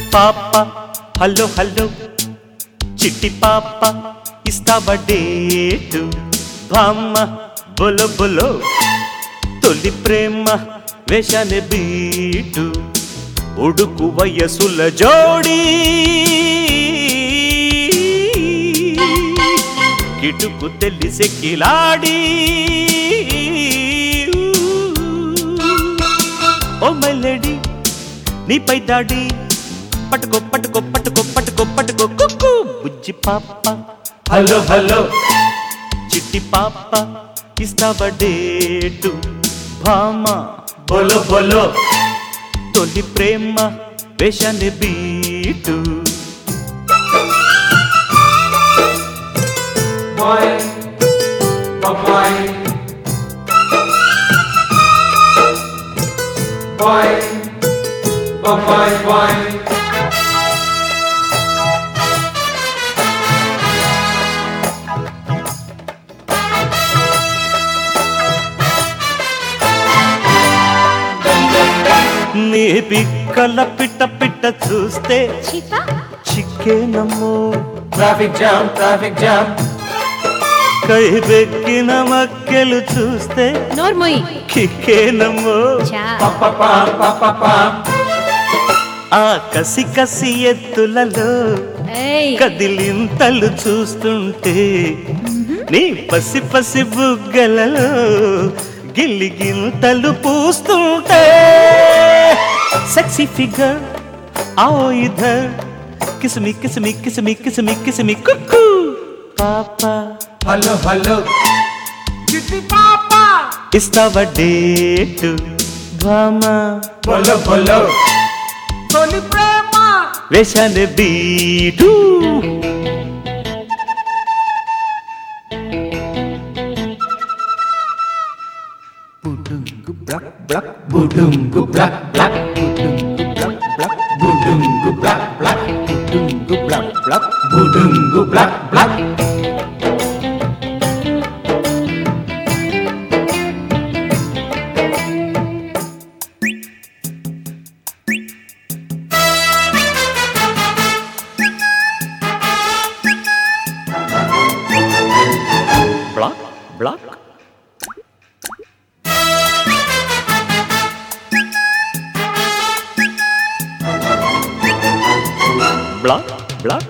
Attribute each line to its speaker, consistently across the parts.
Speaker 1: పాప hello hello చిట్టి పాప ఇస్తావా డేటు బామ్మ బొలో బొలో తొలి ప్రేమ వేషానే బీటు ఉడుకు వయసుల జోడి కిటుకు తెలిసి కిలాడి ఓ మెల్లడి నీపై దాడి పట్టుకో పట్టుకో పట్టుకో పట్టుకో పట్టుకో కుక్కు బుజ్జి పాప హలో హలో చిట్టి పాప ఇస్తావా డేటు భామ బోలో బోలో తొలి ప్రేమ వేషాన్ని beat
Speaker 2: Boy, boy, boy, boy, boy.
Speaker 1: నీ పిక్కల పిట్ట పిట్ట చూస్తే
Speaker 3: చిపా
Speaker 1: చిక్కేనమ్మో
Speaker 2: Traffic jam, traffic jam.
Speaker 1: కై బెక్కిన మక్కెలు చూస్తే
Speaker 3: నోర్మోయి
Speaker 1: కిక్కేనమ్మో
Speaker 3: చా
Speaker 2: Pa pa pa pa pa pa.
Speaker 1: ఆ కసి కసి ఎత్తులలో
Speaker 3: ఏయ్
Speaker 1: కదిలింతలు చూస్తుంటే నీ పసి పసి బుగ్గలలో గిల్లి గింతలు పూస్తుంటే సెక్సీ ఫిగర్ आओ इधर किसमी किसमी किसमी किसमी किसमी कुकू पापा
Speaker 2: Hello, hello. Chitti papa.
Speaker 1: ఇస్తావా డేటు భామా
Speaker 2: Bolo, bolo. Toli prema.
Speaker 1: వేషాన్ని beat
Speaker 2: Budungu black black. Budungu black black. Budungu black black. Budungu black black. Budungu black black. Budungu black black.
Speaker 1: Black black black black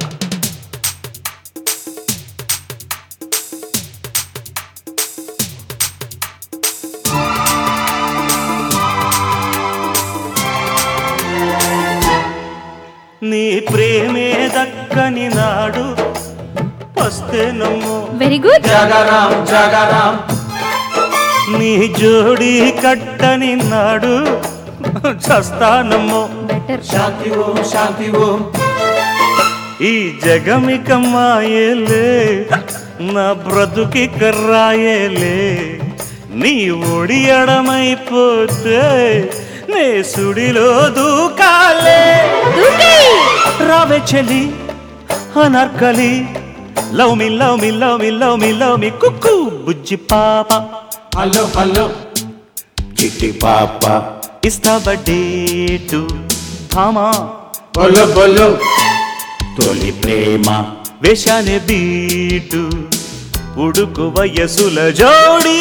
Speaker 1: నీ ప్రేమే దక్కని నాడు వస్తే నమ్ము
Speaker 3: very good
Speaker 2: Jagaram, jagaram.
Speaker 1: నీ జోడి కట్టని నాడు చస్తానమ్మో
Speaker 3: better
Speaker 2: Shanti om, shanti om.
Speaker 1: ఈ జగమిక మాయలే నా బ్రతుకి కర్రాయలే నీ ఒడియడమైపోతే నే సుడిలో దూకాలే రావే చెలి Anarkali love me love me love me love me love me కుక్కు బుజ్జి పాప
Speaker 2: Hello, hello. Chitti papa.
Speaker 1: ఇస్తావా డేటు భామా
Speaker 2: Bolo, bolo.
Speaker 1: తొలి ప్రేమ వేషానే బీటు ఉడుకు వయసుల జోడి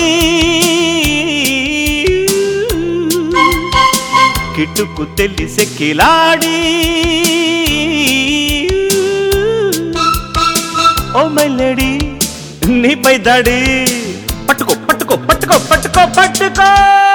Speaker 1: కిటుకు తెలిసే కిలాడి ఓ మెల్లడి నీపై దాడి పట్టుకో పట్టుకో పట్టుకో పట్టుకో పట్టుకో